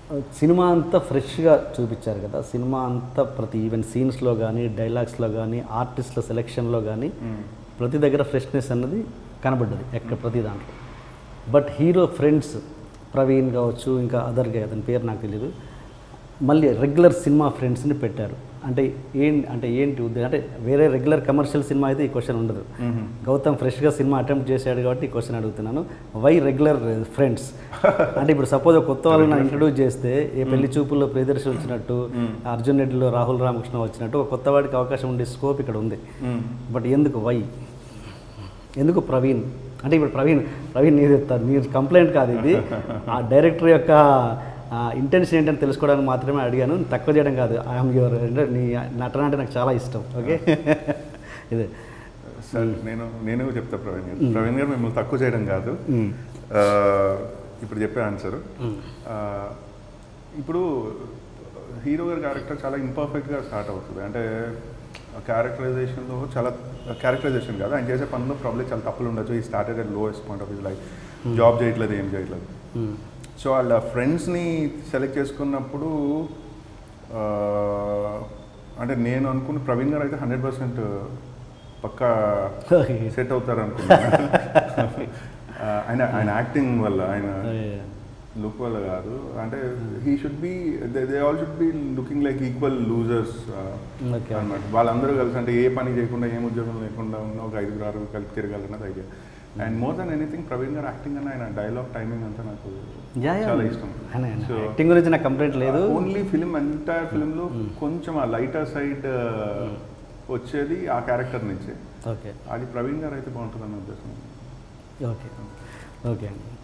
Cinema అంతా ఫ్రెష్గా చూపించారు కదా సినిమా అంతా ప్రతి ఈవెన్ సీన్స్లో కానీ డైలాగ్స్లో కానీ ఆర్టిస్ట్ల సెలెక్షన్లో కానీ ప్రతి దగ్గర ఫ్రెష్నెస్ అన్నది కనబడ్డది ఎక్కడ ప్రతి దాంట్లో బట్ హీరో ఫ్రెండ్స్ ప్రవీణ్ కావచ్చు ఇంకా అదర్గా అతని పేరు నాకు తెలియదు మళ్ళీ రెగ్యులర్ సినిమా ఫ్రెండ్స్ని పెట్టారు అంటే ఏం అంటే ఏంటి ఉద్దేశం అంటే వేరే రెగ్యులర్ కమర్షియల్ సినిమా అయితే ఈ క్వశ్చన్ ఉండదు గౌతమ్ ఫ్రెష్గా సినిమా అటెంప్ట్ చేశాడు కాబట్టి ఈ క్వశ్చన్ అడుగుతున్నాను వై రెగ్యులర్ ఫ్రెండ్స్ అంటే ఇప్పుడు సపోజ్ ఒక కొత్త వాళ్ళని ఇంట్రడ్యూస్ చేస్తే ఏ పెళ్లి చూపుల్లో ప్రియదర్శి వచ్చినట్టు అర్జున్ రెడ్డిలో రాహుల్ రామకృష్ణ వచ్చినట్టు ఒక కొత్త వాడికి అవకాశం ఉండే స్కోప్ ఇక్కడ ఉంది బట్ ఎందుకు వై ఎందుకు ప్రవీణ్ అంటే ఇప్పుడు ప్రవీణ్ ప్రవీణ్ నీది నీ కంప్లైంట్ కాదు ఇది ఆ డైరెక్టర్ యొక్క ఇంటెన్షన్ ఏంటని తెలుసుకోవడానికి మాత్రమే అడిగాను తక్కువ చేయడం కాదు ఐఎమ్ యువర్ అంటే నీ నటన అంటే నాకు చాలా ఇష్టం ఓకే ఇదే సార్ నేను నేను చెప్తా ప్రవీణ్ గారు ప్రవీణ్ గారు మిమ్మల్ని తక్కువ చేయడం కాదు ఆ, ఇప్పుడు చెప్పే ఆన్సర్ ఇప్పుడు హీరో గారి క్యారెక్టర్ చాలా ఇంపర్ఫెక్ట్గా స్టార్ట్ అవుతుంది అంటే క్యారెక్టరైజేషన్లో చాలా క్యారెక్టరైజేషన్ కాదు ఆయన చేసే పనిలో ప్రాబ్లమ్ చాలా తప్పులు ఉండొచ్చు ఈ started at lowest point of his life job చేయట్లేదు ఏం చేయట్లేదు సో వాళ్ళ ఫ్రెండ్స్ని సెలెక్ట్ చేసుకున్నప్పుడు ఆ, అంటే నేను అనుకున్న ప్రవీణ్ గారు అయితే హండ్రెడ్ పర్సెంట్ పక్కా సెట్ అవుతారు అనుకున్నాను ఆ, ఆయన ఆయన యాక్టింగ్ వల్ల ఆయన లుక్ వల్ల కాదు అంటే he should be they all should be looking like equal losers Okay. అనమాట వాళ్ళందరూ కలిసి అంటే ఏ పని చేయకుండా ఏం ఉద్యోగం లేకుండా ఉన్న ఒక ఐదుగురు ఆరు కలిపి తిరగాలన్నది idea and more then anything Praveen గారు యాక్టింగ్ అన్న ఆయన డైలాగ్ టైమింగ్ అంతా నాకు యా యా చాలా ఇష్టం So, యాక్టింగ్ గురించి నాకు కంప్లైంట్ లేదు ఓన్లీ ఫిలిం ఎంటైర్ ఫిలింలో కొంచెం ఆ లైటర్ సైడ్ వచ్చేది ఆ క్యారెక్టర్ నుంచే ఓకే అది ప్రవీణ్ గారు అయితే బాగుంటుందన్న ఉద్దేశం ఓకే ఓకే అండి